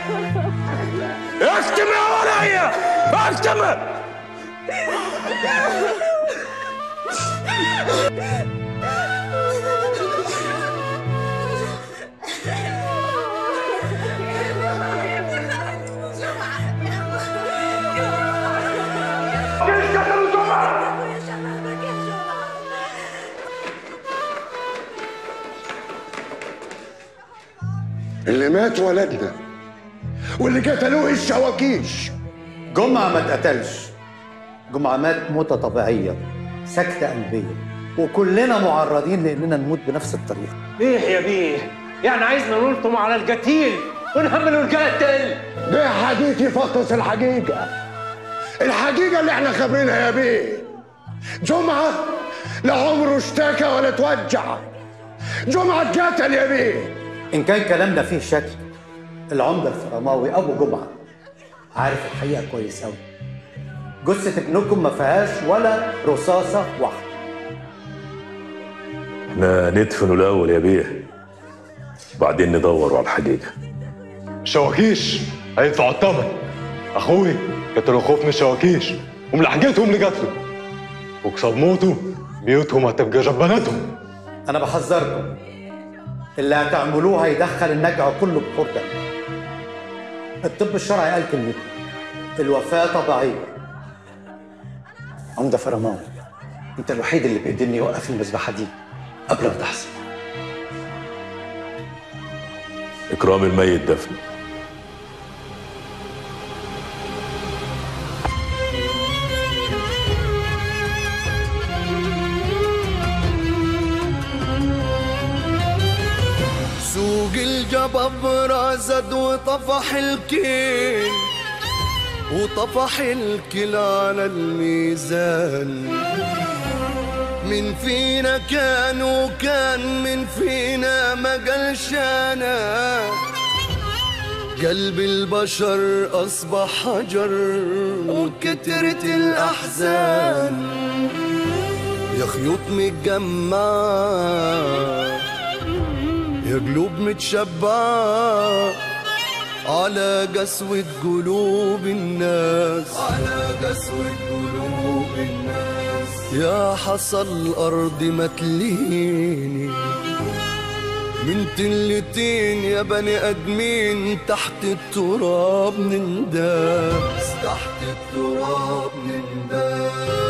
اكتم يا ورايا اكتم اللي مات ولدنا واللي قتلوه الشواكيش جمعة ما اتقتلش جمعة مات موتة طبيعية سكتة قلبية وكلنا معرضين لأننا نموت بنفس الطريقة ايه يا بيه يعني عايزنا نلطم على القتيل ونهمل القاتل ده حديث يفطس الحقيقة الحقيقة اللي احنا خابرينها يا بيه جمعة لا عمره اشتكى ولا توجع جمعة اتقتل يا بيه إن كان كلامنا فيه شك العمدة الفرماوي أبو جمعة عارف الحقيقة كويس أوي جثة ابنكم ما فيهاش ولا رصاصة واحدة احنا ندفنه الاول يا بيه بعدين ندور على الحقيقه الشواكيش هيدفعوا الثمن اخوي قتلوا خوف من الشواكيش وملحقتهم اللي قتلوا وقصاد موته بيوتهم هتبقى جبانتهم أنا بحذركم اللي هتعملوه هيدخل النجع كله بحور دم الطب الشرعي قال كلمته الوفاة طبيعية عمدة فرماوي انت الوحيد اللي بيقدرني يوقف المذبحة دي قبل ما تحصل اكرام الميت دفن سوق الجبابرة زاد وطفح الكيل وطفح الكل على الميزان من فينا كان وكان من فينا ما قالش انا قلب البشر اصبح حجر وكترت الاحزان يا خيوط متجمعه يا قلوب متشبعة على قسوة قلوب الناس على قسوة قلوب الناس يا حصى الأرض ما تليني من تلتين يا بني آدمين تحت التراب ننداس تحت التراب ننداس